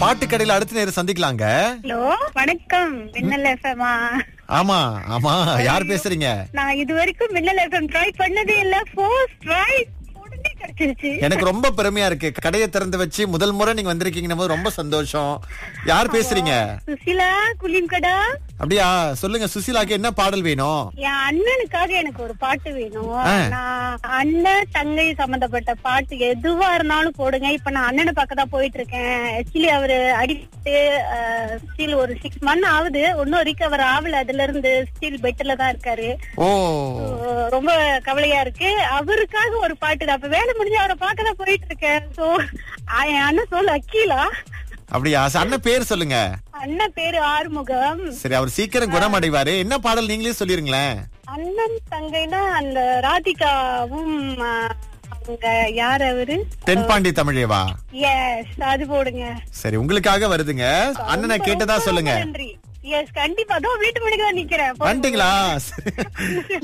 பாட்டு கடையில அடுத்த நேரம் சந்திக்கலாங்க ஹலோ வணக்கம் மின்னல் எஃப்எம்மா ஆமா ஆமா யார் பேசுறீங்க நான் இது வரைக்கும் மின்னல் எஃப்எம் ட்ரை பண்ணதே இல்ல ஃபர்ஸ்ட் ட்ரை உடனே கிடைச்சிருச்சு எனக்கு ரொம்ப பெருமையா இருக்கு கடையை திறந்து வச்சு முதல் முறை நீங்க வந்திருக்கீங்கன்னு போது ரொம்ப சந்தோஷம் யார் பேசுறீங்க சுசிலா குலிம் கடா அப்படியா சொல்லுங்க சுசீலாக்கு என்ன பாடல் வேணும் என் அண்ணனுக்காக எனக்கு ஒரு பாட்டு வேணும் ஆ. நான் அண்ணன் தங்கை சம்பந்தப்பட்ட பாட்டு எதுவா இருந்தாலும் போடுங்க இப்ப நான் அண்ணனை பக்கம் தான் போயிட்டு இருக்கேன் ஆக்சுவலி அவரு அடித்து ஸ்டில் ஒரு சிக்ஸ் மந்த் ஆகுது ஒன்னும் ரிகவர் ஆகல அதுல இருந்து ஸ்டில் பெட்ல தான் இருக்காரு ஓ So, ரொம்ப கவலையா இருக்கு அவருக்காக ஒரு பாட்டு அப்ப வேலை முடிஞ்சு அவரை பார்க்க தான் போயிட்டு இருக்கேன் சோ என் அண்ணன் சொல்ல அக்கீலா அப்படியா சரி, அண்ணன் பேர் சொல்லுங்க அண்ணன் பேரு ஆறுமுகம் சரி அவர் சீக்கிரம் குணமடைவாரு என்ன பாடல் நீங்களே சொல்லிருங்களேன் அண்ணன் தங்கைனா அந்த ராதிகாவும் ஆ, அவங்க யார் அவரு தென்பாண்டி தமிழேவா எஸ் அது போடுங்க சரி உங்களுக்காக வருதுங்க அண்ணனை கேட்டதா சொல்லுங்க நன்றி எஸ் கண்டிப்பா அதோ வீட்டு மணிக்கு தான் நிக்கிறேன் வந்துட்டீங்களா சரி.